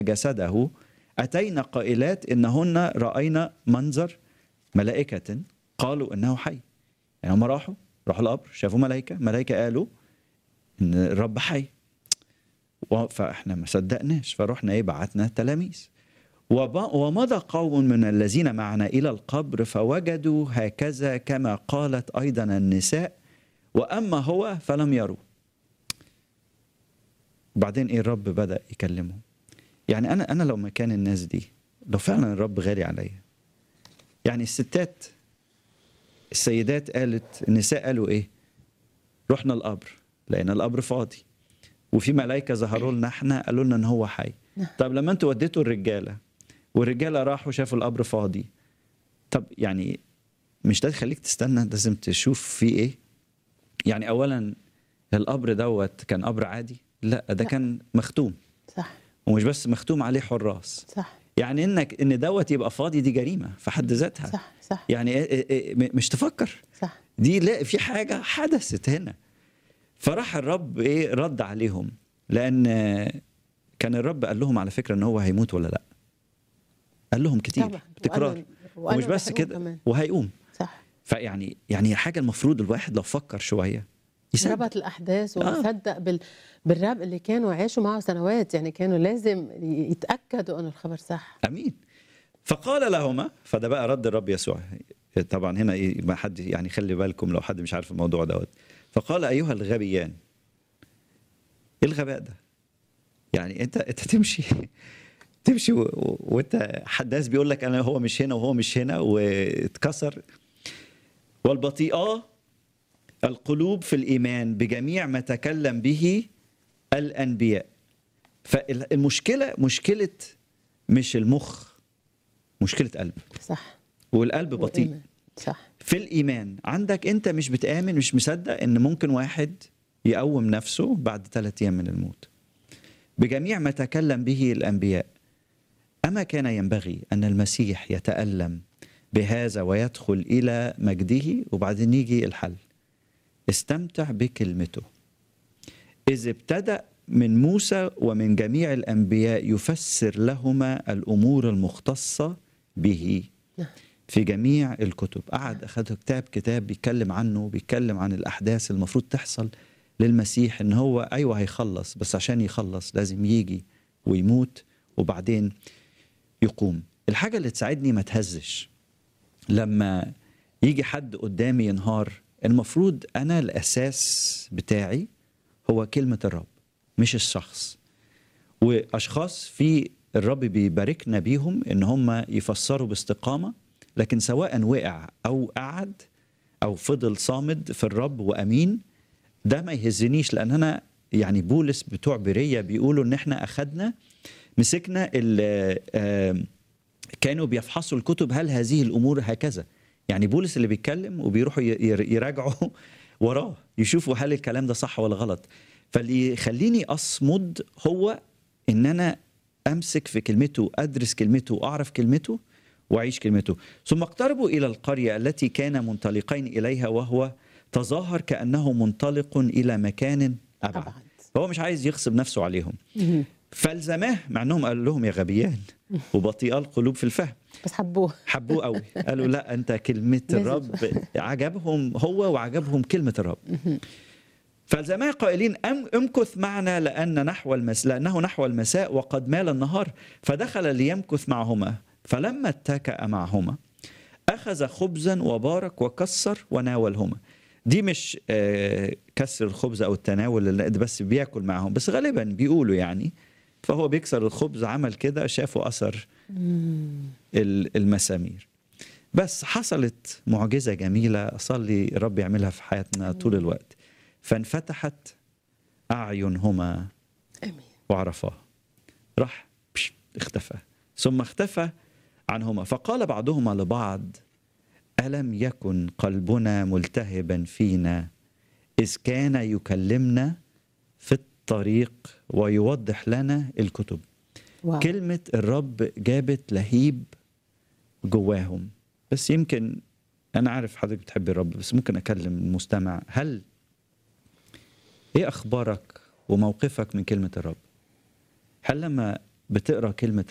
جسده أتينا قائلات إنهن رأينا منظر ملائكة قالوا إنه حي يعني هم راحوا راحوا القبر شافوا ملائكة ملائكة قالوا إن الرب حي و- فإحنا ما صدقناش فرحنا إيه بعتنا تلاميذ وب- ومضى قوم من الذين معنا إلى القبر فوجدوا هكذا كما قالت أيضا النساء وأما هو فلم يروا بعدين إيه الرب بدأ يكلمهم يعني أنا أنا لو مكان الناس دي لو فعلا الرب غالي عليا يعني الستات السيدات قالت النساء قالوا إيه رحنا القبر لقينا القبر فاضي وفي ملائكة ظهروا لنا احنا قالوا لنا ان هو حي طب لما انتوا وديتوا الرجالة والرجالة راحوا شافوا القبر فاضي طب يعني مش ده يخليك تستنى لازم تشوف فيه ايه يعني اولا القبر دوت كان قبر عادي لا ده لا. كان مختوم صح ومش بس مختوم عليه حراس صح يعني انك ان دوت يبقى فاضي دي جريمه في حد ذاتها صح صح يعني إيه إيه إيه م- مش تفكر صح دي لا في حاجه حدثت هنا فراح الرب ايه رد عليهم لان كان الرب قال لهم على فكره ان هو هيموت ولا لا قال لهم كتير طبعا تكرار وقالوا- وقالوا ومش بس رح يقوم كده كمان. وهيقوم صح فيعني يعني حاجه المفروض الواحد لو فكر شويه يصدق ربط الاحداث آه. وصدق بال... بالرب اللي كانوا عاشوا معه سنوات يعني كانوا لازم يتاكدوا انه الخبر صح امين فقال لهما فده بقى رد الرب يسوع طبعا هنا إيه ما حد يعني خلي بالكم لو حد مش عارف الموضوع دوت فقال ايها الغبيان ايه الغباء ده يعني انت انت تمشي تمشي و- و- وانت حداث بيقول لك انا هو مش هنا وهو مش هنا واتكسر والبطيئه القلوب في الايمان بجميع ما تكلم به الانبياء فالمشكله مشكله مش المخ مشكله قلب صح والقلب بطيء والإيمان. صح في الايمان عندك انت مش بتامن مش مصدق ان ممكن واحد يقوم نفسه بعد ثلاث ايام من الموت بجميع ما تكلم به الانبياء اما كان ينبغي ان المسيح يتالم بهذا ويدخل الى مجده وبعدين يجي الحل استمتع بكلمته اذ ابتدا من موسى ومن جميع الانبياء يفسر لهما الامور المختصه به نعم. في جميع الكتب قعد اخذ كتاب كتاب بيتكلم عنه بيتكلم عن الاحداث المفروض تحصل للمسيح ان هو ايوه هيخلص بس عشان يخلص لازم يجي ويموت وبعدين يقوم الحاجه اللي تساعدني ما تهزش لما يجي حد قدامي ينهار المفروض انا الاساس بتاعي هو كلمه الرب مش الشخص واشخاص في الرب بيباركنا بيهم ان هم يفسروا باستقامه لكن سواء وقع او قعد او فضل صامد في الرب وامين ده ما يهزنيش لان انا يعني بولس بتوع بريه بيقولوا ان احنا اخدنا مسكنا ال- آم، كانوا بيفحصوا الكتب هل هذه الامور هكذا يعني بولس اللي بيتكلم وبيروحوا ي- ير- يراجعوا وراه يشوفوا هل الكلام ده صح ولا غلط فاللي يخليني اصمد هو ان انا امسك في كلمته ادرس كلمته واعرف كلمته واعيش كلمته ثم اقتربوا الى القريه التي كان منطلقين اليها وهو تظاهر كانه منطلق الى مكان ابعد أبعد. هو مش عايز يغصب نفسه عليهم مهم. فالزماه مع انهم قال لهم يا غبيان وبطيئه القلوب في الفهم بس حبوه حبوه قوي قالوا لا انت كلمه لازم. الرب عجبهم هو وعجبهم كلمه الرب فالزماه قائلين أم امكث معنا لان نحو المس... لانه نحو المساء وقد مال النهار فدخل ليمكث معهما فلما اتكأ معهما اخذ خبزا وبارك وكسر وناولهما دي مش آه، كسر الخبز او التناول لا، ده بس بياكل معهم بس غالبا بيقولوا يعني فهو بيكسر الخبز عمل كده شافوا اثر ال- المسامير بس حصلت معجزة جميلة أصلي رب يعملها في حياتنا طول الوقت فانفتحت أعينهما امين وعرفاه راح بش اختفى ثم اختفى عنهما فقال بعضهما لبعض ألم يكن قلبنا ملتهبا فينا إذ كان يكلمنا في الطريق ويوضح لنا الكتب واو. كلمة الرب جابت لهيب جواهم بس يمكن أنا عارف حضرتك بتحب الرب بس ممكن أكلم المستمع هل إيه أخبارك وموقفك من كلمة الرب؟ هل لما بتقرا كلمه